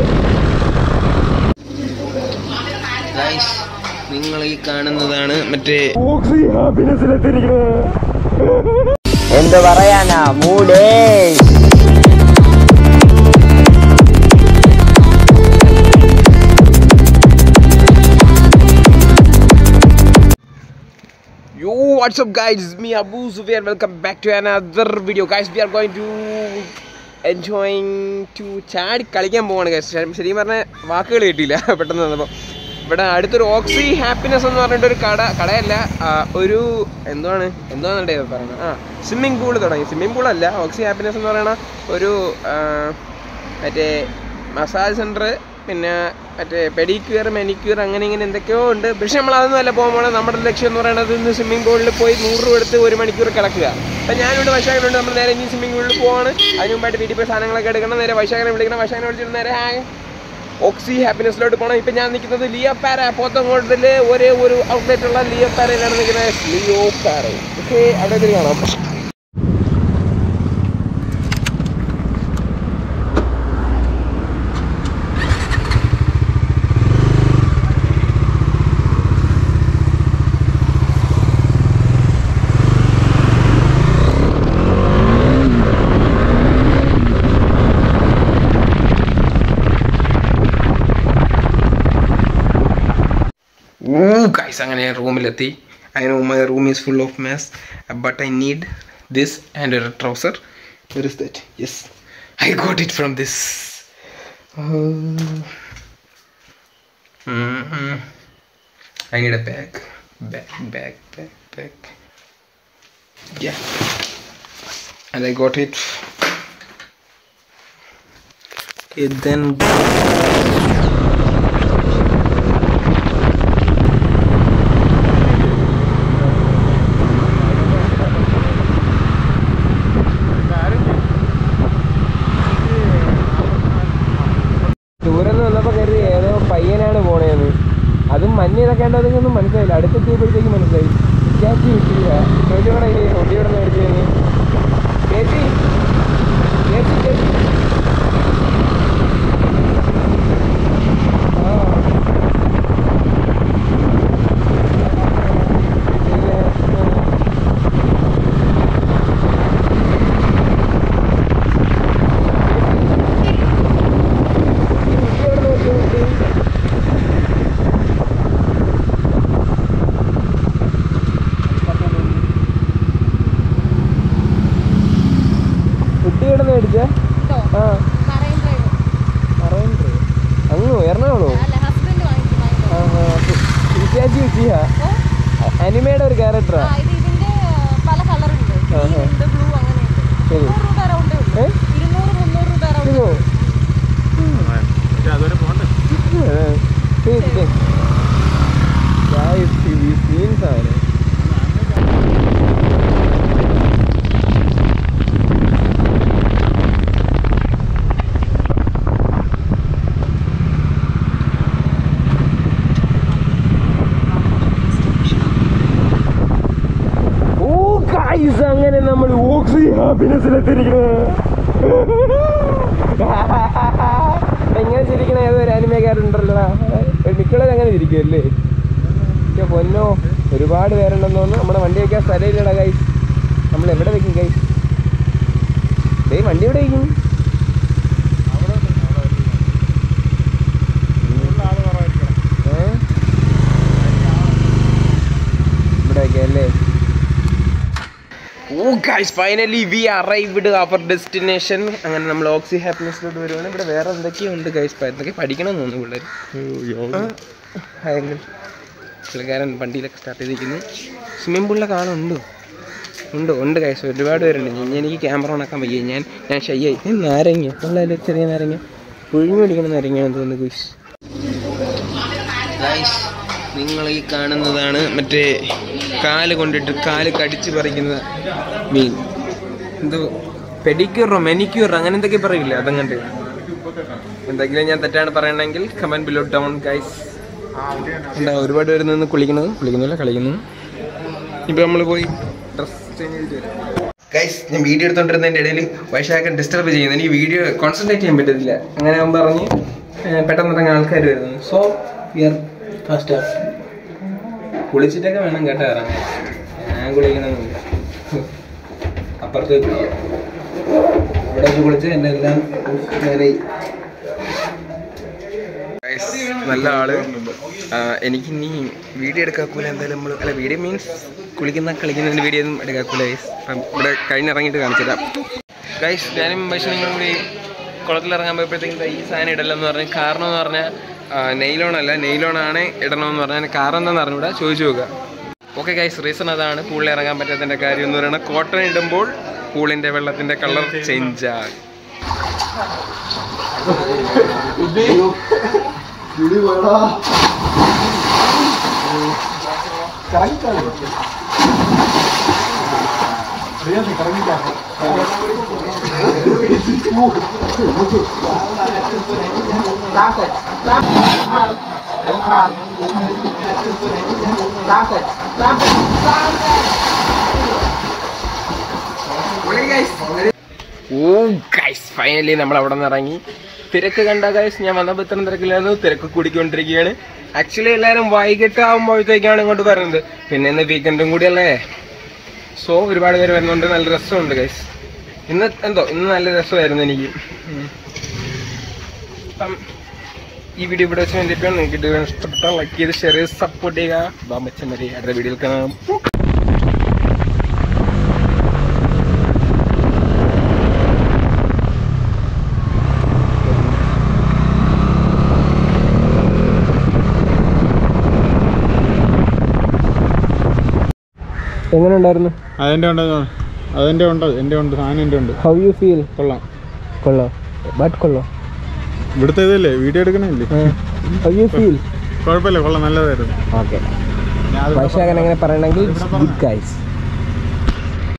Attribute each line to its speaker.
Speaker 1: നിങ്ങൾ ഈ കാണുന്നതാണ് മറ്റേ
Speaker 2: എന്ത് പറയാനാ മൂടേ
Speaker 1: Yo, what's up guys? It's me Abu Zubair. Welcome back to another video. Guys, we are going to enjoying to ചാടി കളിക്കാൻ പോവാണ് guys. ശരിക്കും പറഞ്ഞ വാക്കുകൾ കിട്ടിയില്ല പെട്ടെന്ന് വന്നപ്പോൾ ഇവിടെ അടുത്തൊരു ഓക്സി ഹാപ്പിനെസ് എന്ന് പറഞ്ഞിട്ട് ഒരു കട കടയല്ല ആ, ഒരു എന്താണ് എന്താണ് പറയുന്നത് ആ സ്വിമ്മിംഗ് പൂൾ തുടങ്ങി സ്വിമ്മിംഗ് പൂൾ അല്ല ഓക്സി ഹാപ്പിനെസ് എന്ന് പറയുന്ന ഒരു ആ, മറ്റേ മസാജ് സെൻറ്റർ പിന്നെ മറ്റേ പെഡിക്യൂർ മെനിക്യൂർ അങ്ങനെ ഇങ്ങനെ എന്തൊക്കെയോ ഉണ്ട് പക്ഷെ നമ്മൾ അതൊന്നും അല്ല പോകുമ്പോൾ നമ്മുടെ ലക്ഷ്യം എന്ന് പറയുന്നത് ഇന്ന് സ്വിമ്മിംഗ് പൂളിൽ പോയി നൂറ് രൂപ എടുത്ത് ഒരു മണിക്കൂർ കിടക്കുക അപ്പം ഞാനിവിടെ വൈശാഖനുണ്ട് നമ്മൾ നേരെ ഇനി സ്വിമ്മിംഗ് പൂളിൽ പോവാണ് അതിന് മുമ്പായിട്ട് വീട്ടിൽ പോയി സാധനങ്ങളൊക്കെ എടുക്കണം നേരെ വൈശാഖനെ വിളിക്കണം വൈശാഖനെ വിളിച്ചിട്ട് നേരെ ഹാ ഓക്സി ഹാപ്പിനെസ്സിലോട്ട് പോകണം ഇപ്പം ഞാൻ നിൽക്കുന്നത് ലിയോ പാര പോത്തങ്കോട്ടിൽ ഒരേ ഒരു ഔട്ട്ലെറ്റ് ഉള്ള ലിയോ പാരയിലാണ് നിൽക്കുന്നത് ലിയോ പാര ഓക്കെ അവിടെ ഇതിൽ കാണാം ഓ ഗൈസ് അങ്ങനെ റൂമിലെത്തി I know my room is full of mess but I need this and ഒരു trouser where is that yes I got it from this I need a bag bag bag bag bag yeah and I got it okay then ദൂരെ നിന്ന് വന്നപ്പോൾ കരുതി ഏതോ പയ്യനാണ് പോണേന്ന് അതും മഞ്ഞ ഇതൊക്കെ ഉണ്ടതൊന്നും മനസ്സിലായില്ല അടുത്തെത്തിയപ്പോഴത്തേക്ക് മനസ്സിലായി ചേച്ചി കിട്ടിയില്ല ചോദിച്ചോടെ ഒട്ടിയോടെ മേടിച്ചേന്ന് ചേച്ചി ചേച്ചി ചേച്ചി ആ. പിന്നെ, ഉം. ഈ കുട്ടി എവിടെ നോക്കിയോ കുട്ടി? കുട്ടി എവിടെ മേടിച്ച
Speaker 3: കേട്ടോ
Speaker 1: ആ
Speaker 3: മറൈൻ ഡ്രൈവ്
Speaker 1: പറയുന്നത് അങ്ങോ എറണാകുളോ
Speaker 3: അല്ല ഹസ്ബൻഡ് വാങ്ങിച്ചു
Speaker 1: ചേച്ചി ചെയ്യാ
Speaker 3: ഓ
Speaker 1: അനിമയുടെ ഒരു ക്യാരക്ടറാ
Speaker 3: ആ ഇത് ഇതിന്റെ പല കളർ ഉണ്ട്
Speaker 1: ആഹാ.
Speaker 3: ഉണ്ട് ബ്ലൂ അങ്ങനെയുണ്ട്
Speaker 1: ശരി.
Speaker 3: ഇരുന്നൂറ് രൂപ അറൗണ്ടേ ഉള്ളൂ
Speaker 1: ഏ?
Speaker 3: ഇരുന്നൂറ് മുന്നൂറ് രൂപ അറൗണ്ട്
Speaker 1: ഇതോ? ഏ, ഇത് ഇത്. Guys, ഈ scenes ആണ്. ഓ guys, അങ്ങനെ നമ്മൾ ഓക്സി ഹാപ്പിനെസ്സിലെത്തിയിരിക്കുന്നത് എങ്ങനെ ചിരിക്കണ ഏതോ ഒരു അനിമേക്കാരുണ്ടല്ലോ മിക്കുള്ളത് അങ്ങനെ ചിരിക്കുമല്ലേ പക്ഷെ പൊന്നോ ഒരുപാട് പേരുണ്ടെന്ന് തോന്നുന്നു നമ്മുടെ വണ്ടി വയ്ക്കാൻ സ്ഥലമില്ലടാ കൈ നമ്മൾ എവിടെ വെക്കും കൈ ഡേ വണ്ടി എവിടെ വയ്ക്കും ഏ? ഇവിടെ വയ്ക്കാം അല്ലേ oh guys finally we arrived our destination അങ്ങനെ നമ്മൾ ഓക്സി ഹാപ്പിനെസ്സിലോട്ട് വരുവാണ് ഇവിടെ വേറെ എന്തൊക്കെയോ ഉണ്ട് ഗൈസ് എന്തൊക്കെ പഠിക്കണം എന്ന് തോന്നുന്നു പിള്ളേർ ഭയങ്കര പുള്ളിക്കാരൻ വണ്ടിയിലൊക്കെ സ്റ്റാർട്ട് ചെയ്തിരിക്കുന്നു സ്വിമ്മിംഗ് പൂളിലൊക്കെ ആളുണ്ടോ ഉണ്ട് ഉണ്ട് ഗൈസ് ഒരുപാട് പേരുണ്ട് ഞാൻ എനിക്ക് ക്യാമറ ഓണാക്കാൻ വയ്യ ഞാൻ ഞാൻ ഷയ്യായി ഏ, നാരങ്ങ ഉള്ള ചെറിയ നാരങ്ങ പുഴുങ്ങി പിടിക്കുന്ന നാരങ്ങയാണെന്ന് തോന്നുന്നു ഗൈസ് ഗൈസ് നിങ്ങൾ ഈ കാണുന്നതാണ് മറ്റേ കാല് കൊണ്ടിട്ട് കാല് കടിച്ച് പറിക്കുന്ന മീൻ എന്തോ പെഡിക്യൂറോ മെനിക്യൂറോ അങ്ങനെ എന്തൊക്കെ പറയില്ല അതങ്ങണ്ട് എന്തെങ്കിലും ഞാൻ തെറ്റാണ് പറയണമെങ്കിൽ കമന്റ് ബിലോ ഡൗൺ ഗൈസ് എന്താ ഒരുപാട് പേര് നിന്ന് കുളിക്കുന്നത് കുളിക്കുന്നില്ല കളിക്കുന്നു ഇപ്പൊ നമ്മൾ പോയി ഡ്രസ് ചേഞ്ച് ചെയ്തിട്ട് വരാം ഗൈസ് ഞാൻ വീഡിയോ എടുത്തോണ്ടിരുന്നതിൻ്റെ ഇടയിൽ വൈശാഖൻ ഡിസ്റ്റർബ് ചെയ്യുന്നു എനിക്ക് വീഡിയോ കോൺസെൻട്രേറ്റ് ചെയ്യാൻ പറ്റത്തില്ല അങ്ങനെ അവൻ പറഞ്ഞ് ഏർ, പെട്ടെന്ന് ഇറങ്ങാൻ ആൾക്കാർ വരുന്നു സോ വിയർ ഫാസ്റ്റ് കുളിച്ചിട്ടൊക്കെ വേണം കേട്ടോ ഇറങ്ങാൻ ഞാൻ കുളിക്കണമെന്നില്ല അപ്പുറത്ത് കുളിക്കാം ഇവിടെ വെച്ച് കുളിച്ച് എൻ്റെ എല്ലാം നേരെ നല്ല ആള് ആ, എനിക്കിനി വീഡിയോ എടുക്കാക്കൂല എന്തായാലും നമ്മൾ അല്ല വീഡിയോ മീൻസ് കുളിക്കുന്ന കളിക്കുന്നതിൻ്റെ വീഡിയോ ഒന്നും എടുക്കാക്കൂല ഗൈസ് അപ്പം ഇവിടെ കഴിഞ്ഞിറങ്ങിയിട്ട് കാണിച്ചു തരാം ഗൈസ് ഞാനും ഭക്ഷണങ്ങളും കൂടി കുളത്തിലിറങ്ങാൻ പോയപ്പോഴത്തേക്കും ദാ ഈ സാധനം ഇടലെന്ന് പറഞ്ഞാൽ കാരണം എന്ന് പറഞ്ഞാൽ നെയിലോൺ അല്ല നെയിലോൺ ആണ് ഇടണമെന്ന് പറഞ്ഞാൽ കാരണം എന്താണെന്ന് അറിഞ്ഞൂടാ ചോദിച്ചു നോക്കുക ഓക്കെ ഗൈസ് റീസൺ അതാണ് പൂളിൽ ഇറങ്ങാൻ പറ്റാത്തതിൻ്റെ കാര്യം എന്ന് പറയുന്നത് കോട്ടൺ ഇടുമ്പോൾ പൂളിൻ്റെ വെള്ളത്തിൻ്റെ കളർ ചേഞ്ച് ആകും ഓ ഗൈസ് ഫൈനലി നമ്മൾ അവിടെ നിന്ന് ഇറങ്ങി തിരക്ക് കണ്ട ഗൈസ് ഞാൻ വന്നപ്പോൾ ഇത്രയും തിരക്കില്ലായിരുന്നു തിരക്ക് കൂടിക്കൊണ്ടിരിക്കുകയാണ് ആക്ച്വലി എല്ലാവരും വൈകിട്ട് ആകുമ്പോഴത്തേക്കാണ് ഇങ്ങോട്ട് വരുന്നത് പിന്നെ ഇന്ന് വീക്കെൻഡും കൂടിയല്ലേ സോ ഒരുപാട് പേര് വരുന്നുണ്ട് നല്ല രസമുണ്ട് ഗൈസ് ഇന്ന് എന്തോ ഇന്ന് നല്ല രസമായിരുന്നു എനിക്ക് ഉം. അപ്പം ഈ വീഡിയോ ഇവിടെ വെച്ച് വേണ്ടിയിട്ട് നിങ്ങൾക്ക് ഇത് ഇഷ്ടപ്പെട്ടാൽ ലൈക്ക് ചെയ്ത് ഷെയർ ചെയ്ത് സപ്പോർട്ട് ചെയ്യുക ബാമ്പച്ചൻ മതി അടുത്ത വീഡിയോയിൽ കാണാം എങ്ങനെ ഉണ്ടായിരുന്നു
Speaker 4: അതിൻ്റെ ഉണ്ട് അതിൻ്റെ ഉണ്ട് എൻ്റെ ഉണ്ട് സാധനം എൻ്റെ ഉണ്ട്
Speaker 1: ഹൗ യു ഫീൽ
Speaker 4: കൊള്ളാം
Speaker 1: കൊള്ളോ ബട്ട് കൊള്ളോ
Speaker 4: ഇവിടുത്തെ ഇതല്ലേ വീഡിയോ എടുക്കണില്ലേ
Speaker 1: ഹൗ യു ഫീൽ
Speaker 4: കുഴപ്പമില്ല കൊള്ളാം നല്ലതായിരുന്നു
Speaker 1: ഓക്കെ
Speaker 4: ഞാൻ അത്
Speaker 1: വൈശാഖൻ എങ്ങനെ പറയണമെങ്കിൽ ഗുഡ് ഗൈസ്